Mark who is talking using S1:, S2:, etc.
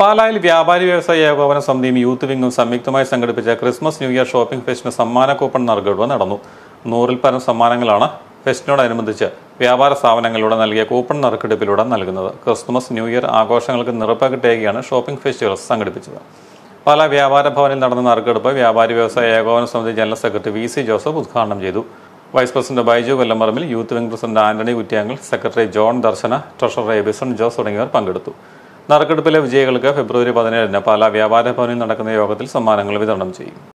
S1: പാലായിൽ വ്യാപാരി വ്യവസായ ഏകോപന സമിതിയും യൂത്ത് വിംഗും സംയുക്തമായി സംഘടിപ്പിച്ച ക്രിസ്മസ് ന്യൂ ഇയർ ഷോപ്പിംഗ് ഫെസ്റ്റിന് സമ്മാന കൂപ്പൺ നറുക്കെടുപ്പ് നടന്നു നൂറിൽ പരം സമ്മാനങ്ങളാണ് ഫെസ്റ്റിനോടനുബന്ധിച്ച് വ്യാപാര സ്ഥാപനങ്ങളിലൂടെ നൽകിയ കൂപ്പൺ നറുക്കെടുപ്പിലൂടെ നൽകുന്നത് ക്രിസ്മസ് ന്യൂ ഇയർ ആഘോഷങ്ങൾക്ക് നിറപ്പകിട്ടേക്കാണ് ഷോപ്പിംഗ് ഫെസ്റ്റുകൾ സംഘടിപ്പിച്ചത് പാലാ വ്യാപാര ഭവനിൽ നടന്ന നറുക്കെടുപ്പ് വ്യാപാരി വ്യവസായ ഏകോപന സമിതി general secretary V C Joseph ഉദ്ഘാടനം ചെയ്തു vice president Baiju Kollamparambil youth wing president Antony Kuttiyankal secretary John Darshana treasurer Ebison Jose തുടങ്ങിയവർ പങ്കെടുത്തു നറുക്കെടുപ്പിലെ വിജയികൾക്ക് ഫെബ്രുവരി പതിനേഴിന് പാലാ വ്യാപാര ഭവനിൽ നടക്കുന്ന യോഗത്തിൽ സമ്മാനങ്ങൾ വിതരണം ചെയ്യും